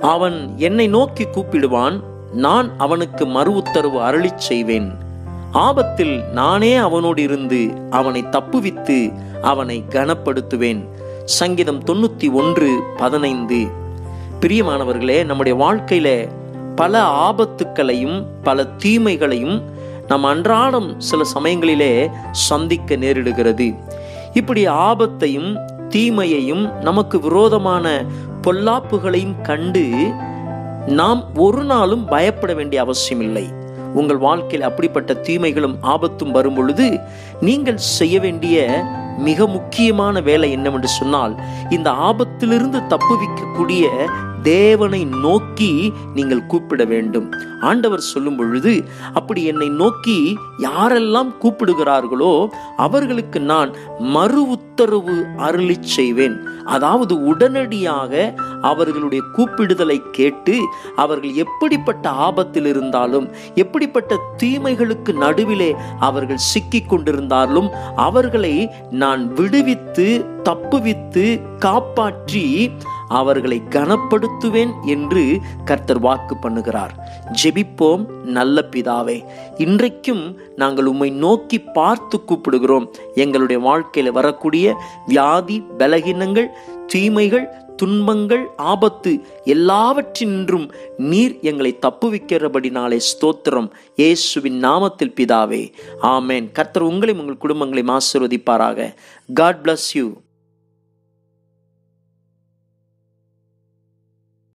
அவன் என்னை நோக்கி கூப்பிடுவான் நான் அவனுக்கு மறு உத்தரவு அருளிச் செய்வேன் ஆபத்தில் நானே அவனோடு இருந்து அவனை தப்புவித்து அவனை கனப்படுத்துவேன் சங்கீதம் தொண்ணூத்தி ஒன்று பதினைந்து பிரியமானவர்களே நம்முடைய வாழ்க்கையில பல ஆபத்துக்களையும் பல தீமைகளையும் நாம் அன்றாடம் சில சமயங்களிலே சந்திக்க நேரிடுகிறது இப்படி ஆபத்தையும் தீமையையும் நமக்கு விரோதமான பொல்லாப்புகளையும் கண்டு நாம் ஒரு நாளும் பயப்பட வேண்டிய அவசியம் இல்லை உங்கள் வாழ்க்கையில் அப்படிப்பட்ட தீமைகளும் ஆபத்தும் வரும் பொழுது நீங்கள் செய்ய வேண்டிய மிக முக்கியமான வேலை என்னவென்று சொன்னால் இந்த ஆபத்திலிருந்து தப்புவிக்கக்கூடிய தேவனை நோக்கி நீங்கள் கூப்பிட வேண்டும் ஆண்டவர் சொல்லும் பொழுது அப்படி என்னை நோக்கி யாரெல்லாம் கூப்பிடுகிறார்களோ அவர்களுக்கு நான் மறு உத்தரவு அருளி செய்வேன் அதாவது உடனடியாக அவர்களுடைய கூப்பிடுதலை கேட்டு அவர்கள் எப்படிப்பட்ட ஆபத்தில் இருந்தாலும் எப்படிப்பட்ட தீமைகளுக்கு நடுவிலே அவர்கள் சிக்கிக் கொண்டிருந்தாலும் அவர்களை நான் விடுவித்து தப்புவித்து காப்பாற்றி அவர்களை கனப்படுத்துவேன் என்று கர்த்தர் வாக்கு பண்ணுகிறார் ஜெபிப்போம் நல்ல பிதாவே இன்றைக்கும் நாங்கள் உம்மை நோக்கி பார்த்து கூப்பிடுகிறோம் எங்களுடைய வாழ்க்கையில வரக்கூடிய வியாதி பலகீனங்கள் தீமைகள் துன்பங்கள் ஆபத்து எல்லாவற்றினின்றும் நீர் எங்களை தப்புவிக்கிறபடினாலே ஸ்தோத்திரம் இயேசுவின் நாமத்தில் பிதாவே ஆமேன் கர்த்தர் உங்களையும் உங்கள் குடும்பங்களையும் ஆசிர்வதிப்பாராக காட் bless யூ